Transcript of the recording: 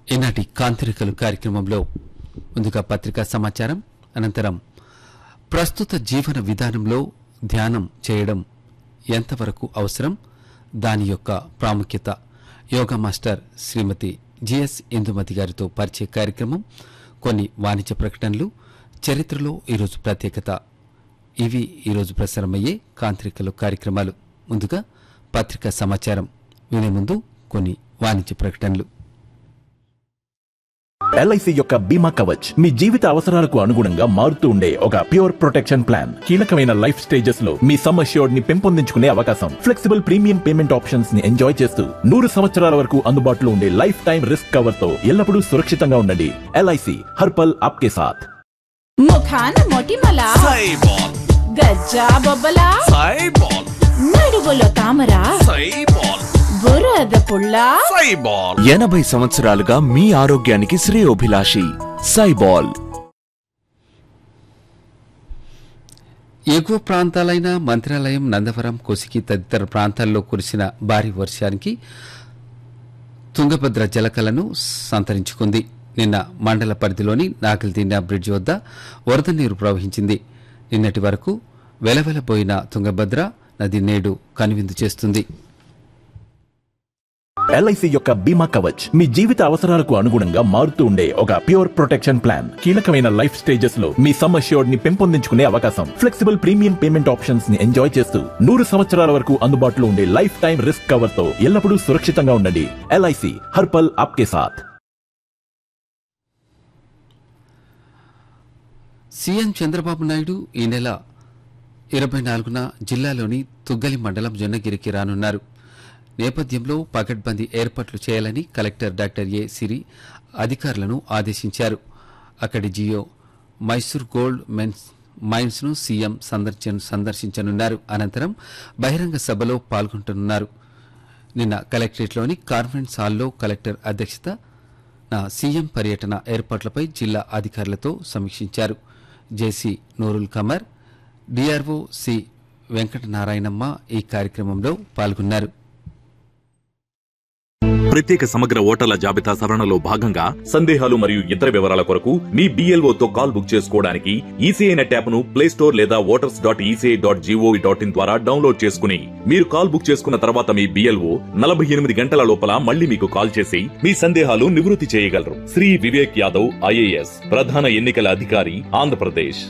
ఈనాటి కాంతిరికలు కార్యక్రమంలో ముందుగా పత్రికా సమాచారం అనంతరం ప్రస్తుత జీవన విధానంలో ధ్యానం చేయడం ఎంతవరకు అవసరం దాని యొక్క ప్రాముఖ్యత యోగా మాస్టర్ శ్రీమతి జిఎస్ ఇందుమతి గారితో పరిచయ కార్యక్రమం కొన్ని వాణిజ్య ప్రకటనలు చరిత్రలో ఈరోజు ప్రత్యేకత ఇవి ఈరోజు ప్రసారమయ్యే కాంత్రికలు కార్యక్రమాలు ముందుగా పత్రికా సమాచారం వినే ముందు కొన్ని వాణిజ్య ప్రకటనలు ఎల్ఐసి యొక్క బీమా కవచ్ మీ జీవిత అవసరాలకు అనుగుణంగా మారుతూ ఉండే ఒక ప్యూర్ ప్రొటెక్షన్ ప్లాన్ కీలకమైన లైఫ్ స్టేజెస్ లో మీ సమ్ అష్యూర్డ్ ని పెంపొందించుకునే అవకాశం ఫ్లెక్సిబుల్ ప్రీమియం పేమెంట్ ఆప్షన్స్ ని ఎంజాయ్ చేస్తూ నూరు సంవత్సరాల వరకు అందుబాటులో ఉండే లైఫ్ టైం రిస్క్ కవర్ తో ఎల్లప్పుడూ సురక్షితంగా ఉండండి ఎల్ఐసి హర్పల్ ఆప్కే సాథ్ ముఖాన మొటిమల సైబాల్ గజ్జా బొబ్బల సైబాల్ నడువులో తామర సైబాల్ బురద పుల్ల సైబాల్ ఎనభై సంవత్సరాలుగా మీ ఆరోగ్యానికి శ్రేయోభిలాషి సైబాల్ ఎగువ ప్రాంతాలైన మంత్రాలయం నందవరం కొసికి తదితర ప్రాంతాల్లో కురిసిన భారీ వర్షానికి తుంగభద్ర జలకలను సంతరించుకుంది నిన్న మండల పరిధిలోని నాగల్దీనా బ్రిడ్జ్ వద్ద వరద నీరు ప్రవహించింది నిన్నటి వరకు వెలవెలబోయిన తుంగభద్ర నది నేడు కనువిందు చేస్తుంది ఎల్ఐసి యొక్క బీమా కవచ్ మీ జీవిత అవసరాలకు అనుగుణంగా మారుతూ ఉండే ఒక ప్యూర్ ప్రొటెక్షన్ ప్లాన్ కీలకమైన లైఫ్ స్టేజెస్ లో మీ సమ్ అష్యూర్డ్ ని పెంపొందించుకునే అవకాశం ఫ్లెక్సిబుల్ ప్రీమియం పేమెంట్ ఆప్షన్స్ ని ఎంజాయ్ చేస్తూ నూరు సంవత్సరాల వరకు అందుబాటులో ఉండే లైఫ్ టైం రిస్క్ కవర్ తో ఎల్లప్పుడూ సురక్షితంగా ఉండండి ఎల్ఐసి హర్పల్ ఆప్కే సాథ్ సీఎం చంద్రబాబు నాయుడు ఈ నెల ఇరవై నాలుగున జిల్లాలోని తుగ్గలి మండలం జొన్నగిరికి రానున్నారు నేపథ్యంలో పకడ్బందీ ఏర్పాట్లు చేయాలని కలెక్టర్ డాక్టర్ ఏ సిరి అధికారులను ఆదేశించారు అక్కడి Geo Mysore gold mens mines ను సీఎం సందర్శన సందర్శించనున్నారు అనంతరం బహిరంగ సభలో పాల్గొంటనున్నారు నిన్న కలెక్టరేట్లోని కాన్ఫరెన్స్ హాల్లో కలెక్టర్ అధ్యక్షత నా సీఎం పర్యటన ఏర్పాట్లపై జిల్లా అధికారులతో సమీక్షించారు JC Noorul Qamar DRO C Venkatanarayanamma ఈ కార్యక్రమంలో పాల్గొన్నారు ప్రత్యేక సమగ్ర ఓటర్ల జాబితా సవరణలో భాగంగా సందేహాలు మరియు ఇతర వివరాల కొరకు మీ BLO తో కాల్ బుక్ చేసుకోవడానికి ఈసీఐ నెట్ యాప్ ను ప్లే స్టోర్ లేదా voters dot ECI dot GOV dot in ద్వారా డౌన్లోడ్ చేసుకుని మీరు కాల్ బుక్ చేసుకున్న తర్వాత మీ బిఎల్ఓ నలభై ఎనిమిది గంటల లోపల మళ్ళీ మీకు కాల్ చేసి మీ సందేహాలు నివృత్తి చేయగలరు శ్రీ వివేక్ యాదవ్ ఐఏఎస్ ప్రధాన ఎన్నికల అధికారి ఆంధ్రప్రదేశ్